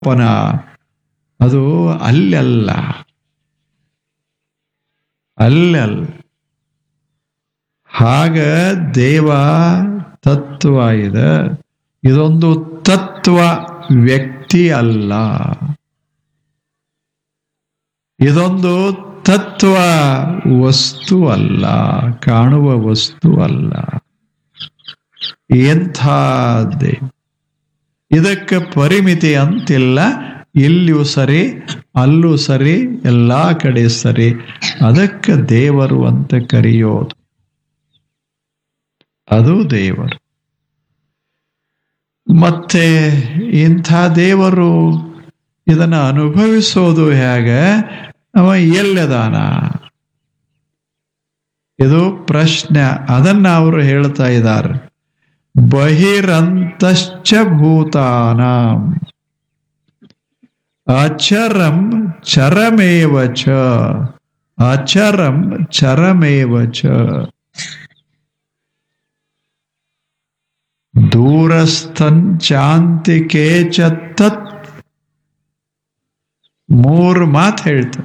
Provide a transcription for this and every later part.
ಅಪ್ಪನ ಅದು ಅಲ್ಲೆಲ್ಲ ಅಲ್ಲಲ್ಲ ಹಾಗ ದೇವ ತತ್ವ ಇದೆ ಇದೊಂದು ತತ್ವ ವ್ಯಕ್ತಿ ಅಲ್ಲ ಇದೊಂದು ತತ್ವ ವಸ್ತು ಅಲ್ಲ ಕಾಣುವ ವಸ್ತು ಅಲ್ಲ ಎಂಥ ದೇವ ಇದಕ್ಕೆ ಪರಿಮಿತಿ ಅಂತಿಲ್ಲ ಇಲ್ಲಿಯೂ ಸರಿ ಅಲ್ಲೂ ಸರಿ ಎಲ್ಲಾ ಕಡೆ ಸರಿ ಅದಕ್ಕೆ ದೇವರು ಅಂತ ಕರೆಯೋದು ಅದು ದೇವರು ಮತ್ತೆ ಇಂಥ ದೇವರು ಇದನ್ನ ಅನುಭವಿಸೋದು ಹೇಗೆ ಅವ ಎಲ್ಲದಾನ ಇದು ಪ್ರಶ್ನೆ ಅದನ್ನ ಅವರು ಹೇಳ್ತಾ ಇದ್ದಾರೆ ಬಹಿರಂತಶ್ಚ ಭೂತಾನ ಅಚರಂ ಚರಮೇವ ಚ ಅಚರಂ ಚರಮೇವ ಚ ದೂರಸ್ಥಂಚಾಂತಿಕೆ ಚ ತತ್ ಮೂರು ಮಾತು ಹೇಳ್ತಾರೆ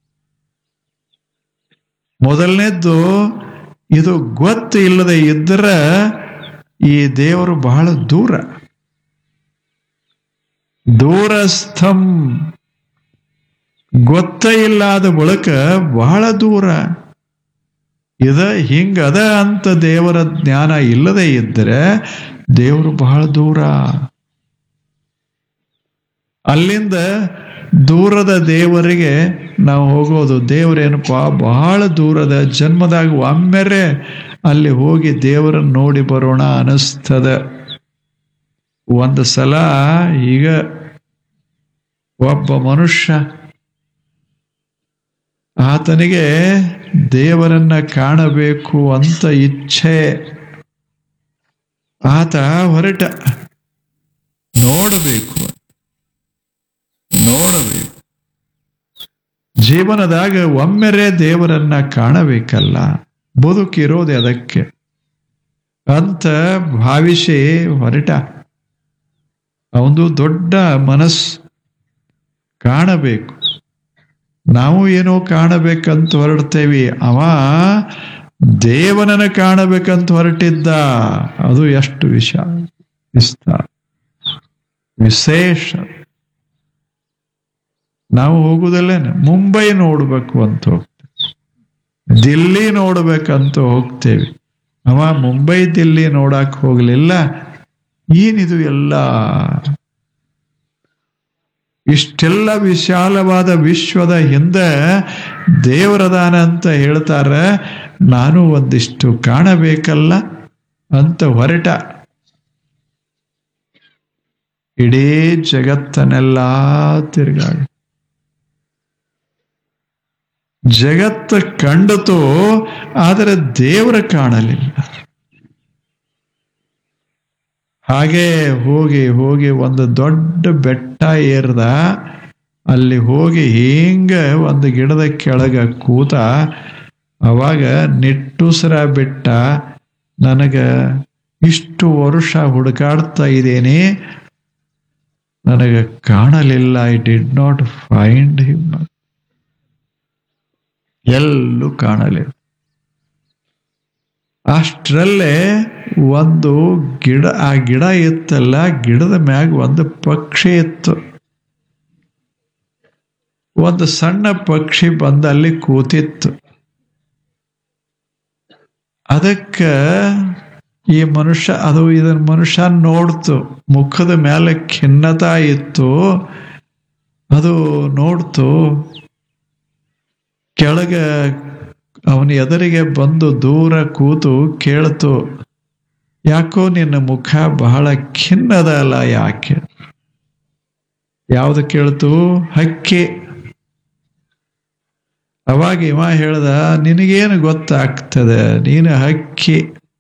ಮೊದಲನೇದ್ದು ಇದು ಗೊತ್ತು ಇಲ್ಲದೆ ಇದ್ದರೆ ಈ ದೇವರು ಬಹಳ ದೂರ ದೂರಸ್ಥಂ ಗೊತ್ತ ಇಲ್ಲದ ಬಳಿಕ ಬಹಳ ದೂರ ಇದ ಹಿಂಗದ ಅಂತ ದೇವರ ಜ್ಞಾನ ಇಲ್ಲದೆ ಇದ್ದರೆ ದೇವರು ಬಹಳ ದೂರ ಅಲ್ಲಿಂದ ದೂರದ ದೇವರಿಗೆ ನಾವು ಹೋಗೋದು ದೇವರೇನಪ್ಪ ಬಹಳ ದೂರದ ಜನ್ಮದಾಗ ಒಮ್ಮೆರೆ ಅಲ್ಲಿ ಹೋಗಿ ದೇವರನ್ನು ನೋಡಿ ಬರೋಣ ಅನಿಸ್ತದ ಒಂದು ಸಲ ಈಗ ಒಬ್ಬ ಮನುಷ್ಯ ಆತನಿಗೆ ದೇವರನ್ನ ಕಾಣಬೇಕು ಅಂತ ಇಚ್ಛೆ ಆತ ಹೊರಟ ನೋಡಬೇಕು ನೋಡಬೇಕು ಜೀವನದಾಗ ಒಮ್ಮೆರೆ ದೇವರನ್ನ ಕಾಣಬೇಕಲ್ಲ ಬದುಕಿರೋದೆ ಅದಕ್ಕೆ ಅಂತ ಭಾವಿಸಿ ಹೊರಟ ಅವನು ದೊಡ್ಡ ಮನಸ್ಸು ಕಾಣಬೇಕು ನಾವು ಏನೋ ಕಾಣಬೇಕಂತ ಹೊರಡ್ತೇವಿ ಅವ ದೇವನನ್ನ ಕಾಣಬೇಕಂತ ಹೊರಟಿದ್ದ ಅದು ಎಷ್ಟು ವಿಷ ವಿಸ್ತಾರ ವಿಶೇಷ ನಾವು ಹೋಗುದಲ್ಲೇನೆ ಮುಂಬೈ ನೋಡ್ಬೇಕು ಅಂತ ಹೋಗ್ತೇವೆ ದಿಲ್ಲಿ ನೋಡ್ಬೇಕಂತ ಹೋಗ್ತೇವೆ ಅವ ಮುಂಬೈ ದಿಲ್ಲಿ ನೋಡಕ್ ಹೋಗ್ಲಿಲ್ಲ ಏನಿದು ಎಲ್ಲ ಇಷ್ಟೆಲ್ಲ ವಿಶಾಲವಾದ ವಿಶ್ವದ ಹಿಂದೆ ದೇವರದಾನ ಅಂತ ಹೇಳ್ತಾರೆ ನಾನು ಒಂದಿಷ್ಟು ಕಾಣಬೇಕಲ್ಲ ಅಂತ ಹೊರಟ ಇಡೀ ಜಗತ್ತನ್ನೆಲ್ಲ ತಿರುಗಾಡಿ ಜಗತ್ತು ಕಂಡತು ಆದರೆ ದೇವರ ಕಾಣಲಿಲ್ಲ ಹಾಗೆ ಹೋಗಿ ಹೋಗಿ ಒಂದು ದೊಡ್ಡ ಬೆಟ್ಟ ಏರ್ದ ಅಲ್ಲಿ ಹೋಗಿ ಹಿಂಗ ಒಂದು ಗಿಡದ ಕೆಳಗ ಕೂತ ಅವಾಗ ನಿಟ್ಟುಸರ ಬಿಟ್ಟ ನನಗ ಇಷ್ಟು ವರ್ಷ ಹುಡುಕಾಡ್ತಾ ಇದ್ದೇನೆ ನನಗೆ ಕಾಣಲಿಲ್ಲ I did not find him ಎಲ್ಲೂ ಕಾಣಲಿಲ್ಲ ಅಷ್ಟರಲ್ಲೇ ಒಂದು ಗಿಡ ಆ ಗಿಡ ಇತ್ತಲ್ಲ ಗಿಡದ ಮ್ಯಾಗ ಒಂದು ಪಕ್ಷಿ ಇತ್ತು ಒಂದು ಸಣ್ಣ ಪಕ್ಷಿ ಬಂದು ಅಲ್ಲಿ ಕೂತಿತ್ತು ಅದಕ್ಕ ಈ ಮನುಷ್ಯ ಅದು ಇದನ್ನ ಮನುಷ್ಯ ನೋಡ್ತು ಮುಖದ ಮೇಲೆ ಖಿನ್ನತಾ ಇತ್ತು ಅದು ನೋಡ್ತು ಕೆಳಗ ಅವನ ಎದುರಿಗೆ ಬಂದು ದೂರ ಕೂತು ಕೇಳ್ತು ಯಾಕೋ ನಿನ್ನ ಮುಖ ಬಹಳ ಖಿನ್ನದ ಅಲ್ಲ ಯಾಕೆ ಯಾವ್ದು ಕೇಳ್ತು ಹಕ್ಕಿ ಅವಾಗ ಇವ ಹೇಳ್ದ ನಿನಗೇನು ಗೊತ್ತಾಗ್ತದೆ ನೀನು ಹಕ್ಕಿ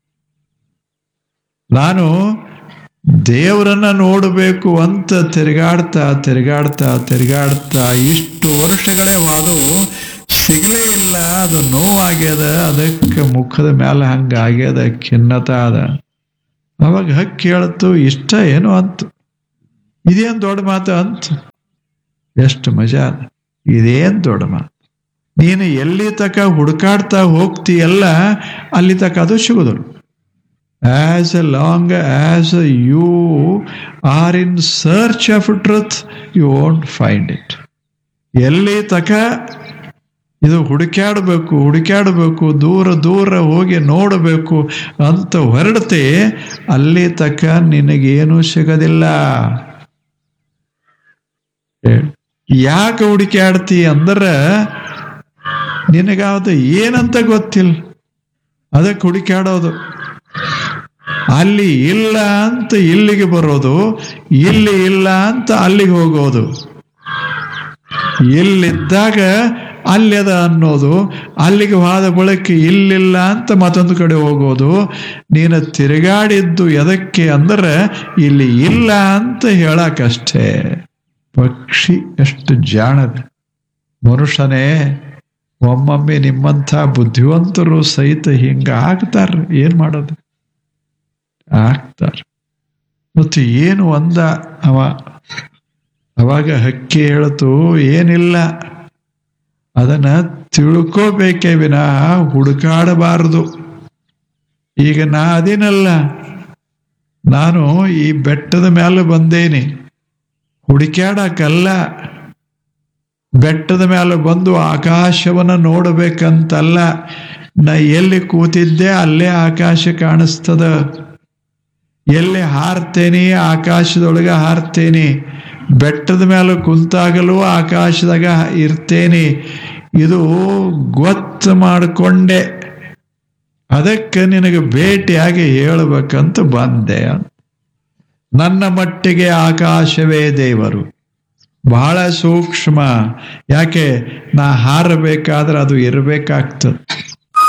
ನಾನು ದೇವರನ್ನ ನೋಡಬೇಕು ಅಂತ ತಿರುಗಾಡ್ತಾ ತಿರುಗಾಡ್ತಾ ತಿರುಗಾಡ್ತಾ ಇಷ್ಟು ವರ್ಷಗಳೇ ವಾದವು ಸಿಗಲೇ ಇಲ್ಲ ಅದು ನೋವಾಗ್ಯದ ಅದಕ್ಕೆ ಮುಖದ ಮೇಲೆ ಹಂಗ ಆಗ್ಯದ ಖಿನ್ನತ ಅದ ಅವಾಗ ಹಕ್ಕಿ ಹೇಳ್ತು ಇಷ್ಟ ಏನು ಅಂತು ಇದೇನ್ ದೊಡ್ಡ ಮಾತು ಅಂತ ಎಷ್ಟು ಮಜಾ ಅದ ಇದೇನ್ ದೊಡ್ಡ ಮಾತು ನೀನು ಎಲ್ಲಿ ತಕ ಹುಡುಕಾಡ್ತಾ ಹೋಗ್ತೀಯಲ್ಲ ಅಲ್ಲಿ ತಕ ಅದು ಸಿಗೋದಿಲ್ಲ as a long as you are in search of truth you won't find it ಎಲ್ಲಿ ತಕ ಇದು ಹುಡುಕ್ಯಾಡಬೇಕು ಹುಡುಕ್ಯಾಡಬೇಕು ದೂರ ದೂರ ಹೋಗಿ ನೋಡಬೇಕು ಅಂತ ಹೊರಡತೆ ಅಲ್ಲಿ ತಕ ನಿನಗೇನು ಸಿಗದಿಲ್ಲ ಯಾಕೆ ಹುಡುಕ್ಯಾಡ್ತಿ ಅಂದ್ರ ನಿನಗಾவது ಏನಂತ ಗೊತ್ತಿಲ್ಲ ಅದಕ್ಕೆ ಹುಡುಕ್ಯಾಡೋದು ಅಲ್ಲಿ ಇಲ್ಲ ಅಂತ ಇಲ್ಲಿಗೆ ಬರೋದು ಇಲ್ಲಿ ಇಲ್ಲ ಅಂತ ಅಲ್ಲಿಗೆ ಹೋಗೋದು ಇಲ್ಲಿದ್ದಾಗ ಅಲ್ಲಿ ಅದ ಅನ್ನೋದು ಅಲ್ಲಿಗೆ ಹೋದ ಬಳಿಕ ಇಲ್ಲಿಲ್ಲ ಅಂತ ಮತ್ತೊಂದು ಕಡೆ ಹೋಗೋದು ನೀನು ತಿರುಗಾಡಿದ್ದು ಎದಕ್ಕೆ ಅಂದ್ರೆ ಇಲ್ಲಿ ಇಲ್ಲ ಅಂತ ಹೇಳಕ್ಕಷ್ಟೇ ಪಕ್ಷಿ ಎಷ್ಟು ಜಾಣದ ಮನುಷ್ಯನೇ ಒಮ್ಮೊಮ್ಮೆ ನಿಮ್ಮಂಥ ಬುದ್ಧಿವಂತರು ಸಹಿತ ಹಿಂಗ ಆಗ್ತಾರ ಏನ್ ಮಾಡೋದು ಆಗ್ತಾರ ಮತ್ತು ಏನು ಒಂದ ಅವ ಅವಾಗ ಹಕ್ಕಿ ಹೇಳ್ತು ಏನಿಲ್ಲ ಅದನ್ನ ತಿಳ್ಕೋಬೇಕೇ ವಿನಃ ಹುಡುಕಾಡಬಾರದು ಈಗ ನಾ ಅದೇನಲ್ಲ ನಾನು ಈ ಬೆಟ್ಟದ ಮೇಲೆ ಬಂದೇನೆ ಹುಡುಕ್ಯಾಡಕ್ಕಲ್ಲ ಬೆಟ್ಟದ ಮೇಲೆ ಬಂದು ಆಕಾಶವನ್ನ ನೋಡಬೇಕಂತಲ್ಲ ನಾ ಎಲ್ಲಿ ಕೂತಿದ್ದೆ ಅಲ್ಲೇ ಆಕಾಶ ಕಾಣಿಸ್ತದ ಎಲ್ಲಿ ಹಾರ್ತೇನೆ ಆಕಾಶದೊಳಗೆ ಹಾರ್ತೇನೆ ಬೆಟ್ಟದ ಮೇಲೆ ಕುಂತಾಗಲೂ ಆಕಾಶದಾಗ ಇರ್ತೇನೆ ಇದು ಗೊತ್ತು ಮಾಡಿಕೊಂಡೆ ಅದಕ್ಕೆ ನಿನಗೆ ಭೇಟಿಯಾಗಿ ಹೇಳಬೇಕಂತ ಬಂದೆ ನನ್ನ ಮಟ್ಟಿಗೆ ಆಕಾಶವೇ ದೇವರು ಬಹಳ ಸೂಕ್ಷ್ಮ ಯಾಕೆ ನಾ ಹಾರಬೇಕಾದ್ರೆ ಅದು ಇರಬೇಕಾಗ್ತದೆ